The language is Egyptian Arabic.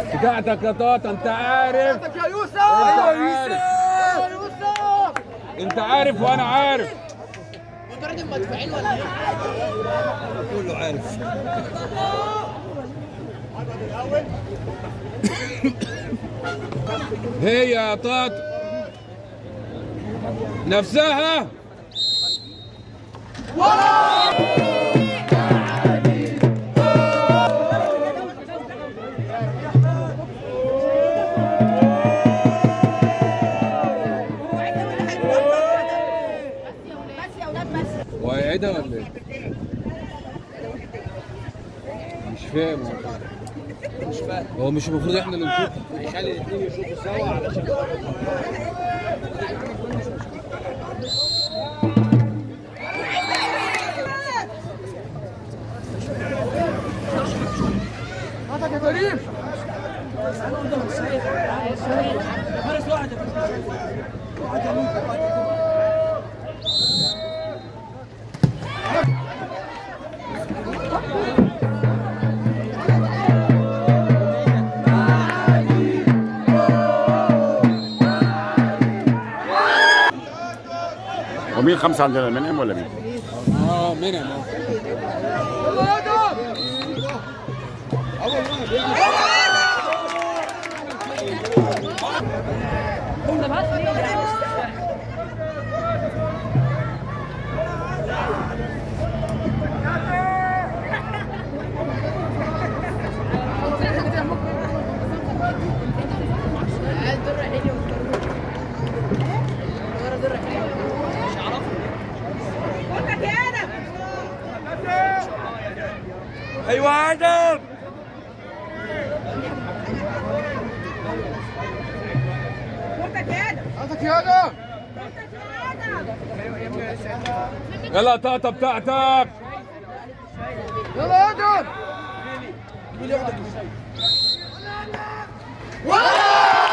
بتاعتك يا طاطا انت عارف يا يوسف عارف. يا يوسف انت عارف وانا عارف مجرد المدفوعين ولا ايه؟ كله عارف هي يا طاطا نفسها بس يا ولاد بس وهيعيدها ولا ايه؟ مش فاهم مش فاهم هو مش المفروض احنا اللي نشوف هيخلي الاثنين يشوفوا سوا علشان هاتك يا كريم فارس واحد ومين خمسة عندنا المنعم ولا مين؟ اه منعم اه الدر حلو ورا در حلو مش هعرفه ايوه ادم هاتك يا ادم يلا يا طاطا بتاعتك يلا يا ادم